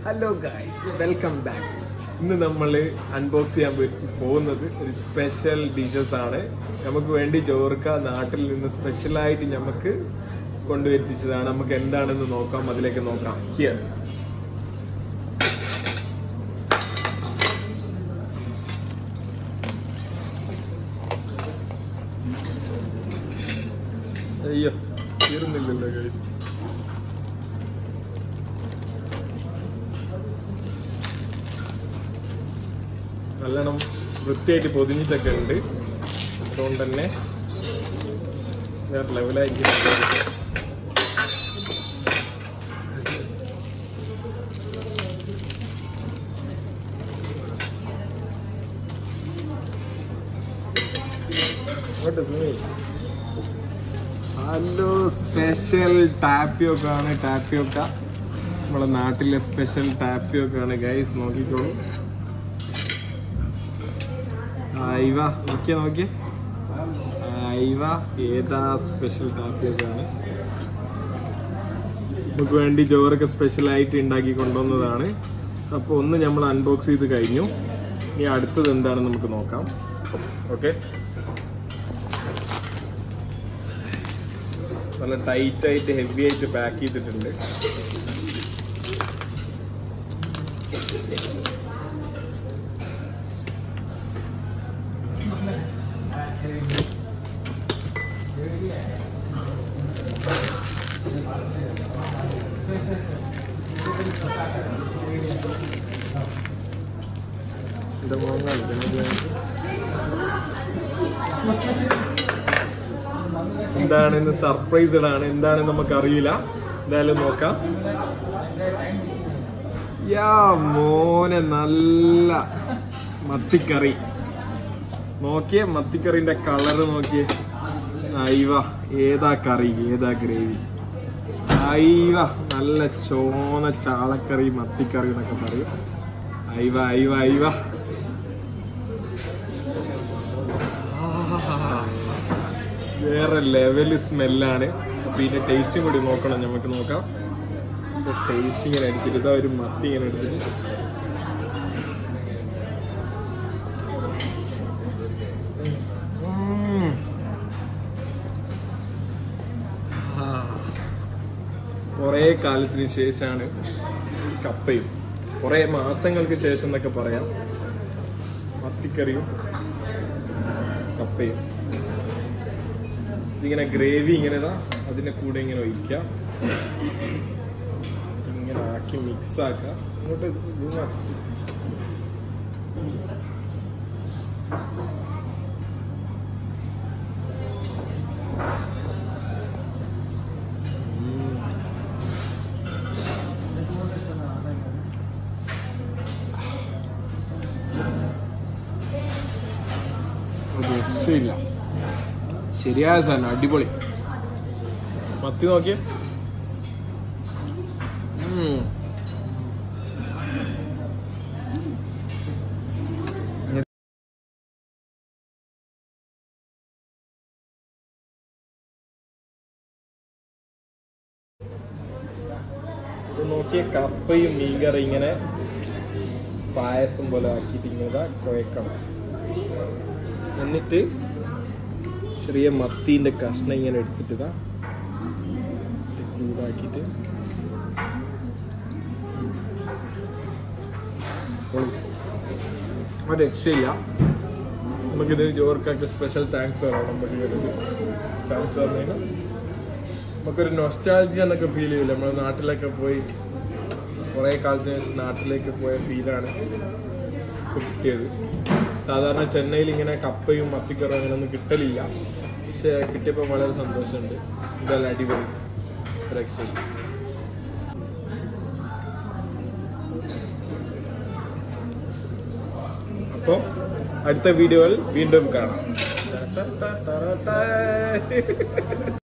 Hello guys welcome back ഇന്ന് നമ്മൾ unbox ചെയ്യാൻ പോ- പോകുന്നത് ഒരു സ്പെഷ്യൽ ഡിഷസ് ആണ് നമുക്ക് വേണ്ടി ചോർക്ക നാട്ടിൽ നിന്ന് സ്പെഷ്യലായിട്ട് നമുക്ക് കൊണ്ടുവരുത്തിച്ചതാണ് നമുക്ക് എന്താണെന്ന് നോക്കാം അതിലേക്ക് നോക്കാം ഹിയർ അയ്യോ തീർന്നില്ലല്ലോ ഗൈസ് നല്ലോണം വൃത്തിയായിട്ട് പൊതിഞ്ഞിട്ടൊക്കെ ഉണ്ട് അതുകൊണ്ട് തന്നെ വേറെ ലെവലായിരിക്കും ഹലോ സ്പെഷ്യൽ ടാപ്പിയൊക്കെ ആണ് ടാപ്പിയൊക്കെ നമ്മളെ നാട്ടിലെ സ്പെഷ്യൽ ടാപ്പിയൊക്കെ ആണ് ഗൈസ് നോക്കിക്കോളൂ അയവ നോക്കിയ നോക്കിയ അയവ ഏതാ സ്പെഷ്യൽ ടാപ്പിയൊക്കെ ആണ് നമുക്ക് വേണ്ടി ചോറൊക്കെ സ്പെഷ്യൽ ആയിട്ട് ഉണ്ടാക്കി കൊണ്ടുവന്നതാണ് അപ്പോൾ ഒന്ന് നമ്മൾ അൺബോക്സ് ചെയ്ത് കഴിഞ്ഞു ഇനി അടുത്തത് എന്താണെന്ന് നമുക്ക് നോക്കാം ഓക്കെ നല്ല ടൈറ്റ് ആയിട്ട് ഹെവി ആയിട്ട് പാക്ക് ചെയ്തിട്ടുണ്ട് ഇത് മോങ്ങാണ് ഇതിന്റെ എന്താണെന്ന് സർപ്രൈസ്ഡ് ആണ് എന്താണെന്ന് നമുക്ക് അറിയില്ല എന്തായാലും നോക്കാം യാ മോനെ നല്ല മത്തിക്കറി നോക്കിയേ മത്തിക്കറിന്റെ കളറ് നോക്കിയേ അയവ ഏതാ കറി ഏതാ ഗ്രേവി അയവ നല്ല ചോന ചാളക്കറി മത്തിക്കറി എന്നൊക്കെ പറയും അയവ അയവ അയവ ആ വേറെ ലെവല് സ്മെല്ലാണ് അപ്പൊ ഇതിന്റെ ടേസ്റ്റും കൂടി നോക്കണം നമുക്ക് നോക്കാം ടേസ്റ്റ് ഇങ്ങനെ എടുത്തിട്ട് ഇതാ ഒരു മത്തി ഇങ്ങനെ എടുത്തിട്ട് ഉം. ആ. കുറേ കാലത്തിന് ശേഷമാണ് കപ്പയും കുറേ മാസങ്ങൾക്ക് ശേഷം എന്നൊക്കെ പറയാം മത്തിക്കറിയും കപ്പയും ഇതിങ്ങനെ ഗ്രേവി ഇങ്ങനെ ഇതാ അതിന്റെ കൂടെ ഇങ്ങനെ ഒഴിക്കാം ഇങ്ങനെ ആക്കി മിക്സ് ആക്കാം ഇങ്ങോട്ട് zoom ആക്ക്. ഉം. ഒരു രക്ഷയില്ല ശരിയായ സാധനം അടിപൊളി മത്തി നോക്കിയേ ഉം. ഇത് നോക്കിയ കപ്പയും മീൻകറി ഇങ്ങനെ പായസം പോലെ ആക്കിയിട്ട് ഇങ്ങനെ കുഴക്കണം എന്നിട്ട് ചെറിയ മത്തീൻ്റെ കഷ്ണം ഇങ്ങനെ എടുത്തിട്ട് ഇതാ ചൂടാക്കിയിട്ട് ഒരു രക്ഷയില്ല നമുക്കിത് ജോർക്കൊക്കെ സ്പെഷ്യൽ താങ്ക്സ് പറയണം നമുക്ക് ഇങ്ങനൊരു ചാൻസ് തന്നതിന് നമുക്കൊരു നൊസ്റ്റാൾജി എന്നൊക്കെ ഫീൽ ചെയ്യില്ല നമ്മുടെ നാട്ടിലൊക്കെ പോയി കുറേ കാലത്തിന് ശേഷം നാട്ടിലേക്ക് പോയ ഫീലാണ് കിട്ടിയത് സാധാരണ ചെന്നൈയിൽ ഇങ്ങനെ കപ്പയും മത്തിക്കറും അങ്ങനെയൊന്നും കിട്ടലില്ല പക്ഷെ കിട്ടിയപ്പോൾ വളരെ സന്തോഷമുണ്ട് ഇതെല്ലാം അടിപൊളി രക്ഷയില്ല അപ്പോൾ അടുത്ത വീഡിയോയിൽ വീണ്ടും കാണാം